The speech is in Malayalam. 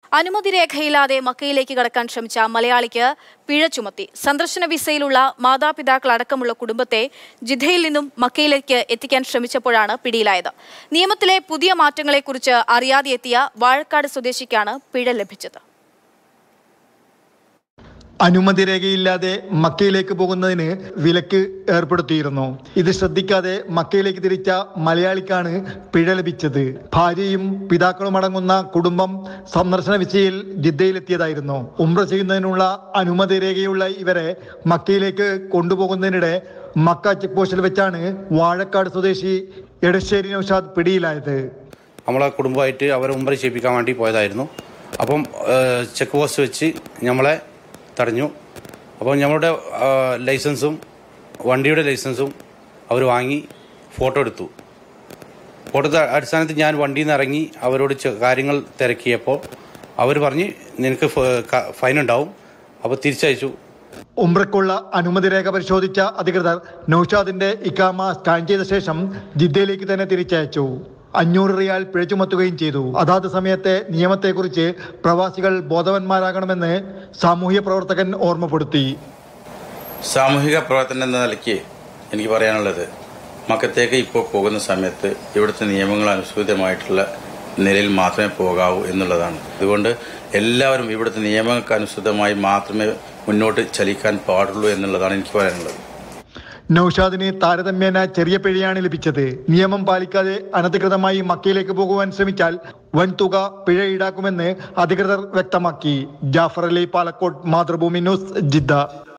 അനുമതി രേഖയില്ലാതെ മക്കയിലേക്ക് കടക്കാൻ ശ്രമിച്ച മലയാളിക്ക് പിഴ ചുമത്തി സന്ദർശന വിസയിലുള്ള മാതാപിതാക്കൾ അടക്കമുള്ള കുടുംബത്തെ ജിദ്ദയിൽ നിന്നും മക്കയിലേക്ക് എത്തിക്കാൻ ശ്രമിച്ചപ്പോഴാണ് പിടിയിലായത് നിയമത്തിലെ പുതിയ മാറ്റങ്ങളെക്കുറിച്ച് അറിയാതെ എത്തിയ വാഴക്കാട് സ്വദേശിക്കാണ് പിഴ ലഭിച്ചത് അനുമതി രേഖയില്ലാതെ മക്കയിലേക്ക് പോകുന്നതിന് വിലക്ക് ഏർപ്പെടുത്തിയിരുന്നു ഇത് ശ്രദ്ധിക്കാതെ മക്കയിലേക്ക് തിരിച്ച മലയാളിക്കാണ് പിഴ ലഭിച്ചത് ഭാര്യയും പിതാക്കളും അടങ്ങുന്ന കുടുംബം സന്ദർശന വിസയിൽ ജിദ്ദയിലെത്തിയതായിരുന്നു ഉംറ ചെയ്യുന്നതിനുള്ള അനുമതി രേഖയുള്ള ഇവരെ മക്കയിലേക്ക് കൊണ്ടുപോകുന്നതിനിടെ മക്ക ചെക്ക് പോസ്റ്റിൽ വെച്ചാണ് വാഴക്കാട് സ്വദേശി എടശ്ശേരി നൌഷാദ് പിടിയിലായത് നമ്മളെ കുടുംബമായിട്ട് അവരെ ഉംറ ചെയ്യിപ്പിക്കാൻ വേണ്ടി പോയതായിരുന്നു അപ്പം ഏഹ്, ചെക്ക് പോസ്റ്റ് വെച്ച് നമ്മളെ തടഞ്ഞു അപ്പോൾ ഞങ്ങളുടെ ആ, ലൈസൻസും വണ്ടിയുടെ ലൈസൻസും അവർ വാങ്ങി ഫോട്ടോ എടുത്തു ഫോട്ടോ ത- അടിസ്ഥാനത്തിൽ ഞാൻ വണ്ടിയിൽ നിന്ന് ഇറങ്ങി അവരോട് ചെ- കാര്യങ്ങൾ തിരക്കിയപ്പോൾ അവർ പറഞ്ഞ് നിനക്ക് ഫ- ക- ഫൈൻ ഉണ്ടാവും അപ്പോൾ തിരിച്ചയച്ചു ഉംറയ്ക്കുള്ള അനുമതി രേഖ പരിശോധിച്ച അധികൃതർ നൌഷാദിന്റെ ഇക്കാമ സ്കാൻ ചെയ്ത ശേഷം ജിദ്ദയിലേക്ക് തന്നെ തിരിച്ചയച്ചു അഞ്ഞൂറ് റിയാൽ പിഴ ചുമത്തുകയും ചെയ്തു അതാത് സമയത്തെ നിയമത്തെക്കുറിച്ച് പ്രവാസികൾ ബോധവാന്മാരാകണമെന്ന് സാമൂഹ്യ പ്രവർത്തകൻ ഓർമ്മപ്പെടുത്തി സാമൂഹിക പ്രവർത്തനം എന്ന നിലയ്ക്ക് എനിക്ക് പറയാനുള്ളത് മക്കത്തേക്ക് ഇപ്പോൾ പോകുന്ന സമയത്ത് ഇവിടുത്തെ നിയമങ്ങൾ അനുസൃതമായിട്ടുള്ള നിലയിൽ മാത്രമേ പോകാവൂ എന്നുള്ളതാണ് അതുകൊണ്ട് എല്ലാവരും ഇവിടുത്തെ നിയമങ്ങൾക്ക് അനുസൃതമായി മാത്രമേ മുന്നോട്ട് ചലിക്കാൻ പാടുള്ളൂ എന്നുള്ളതാണ് എനിക്ക് പറയാനുള്ളത് നൌഷാദിന് താരതമ്യേന ചെറിയ പിഴയാണ് ലഭിച്ചത് നിയമം പാലിക്കാതെ അനധികൃതമായി മക്കയിലേക്ക് പോകുവാൻ ശ്രമിച്ചാൽ വൻ തുക പിഴ ഈടാക്കുമെന്ന് അധികൃതർ വ്യക്തമാക്കി ജാഫർ അലി പാലക്കോട്ട് മാതൃഭൂമി ന്യൂസ് ജിദ്ദ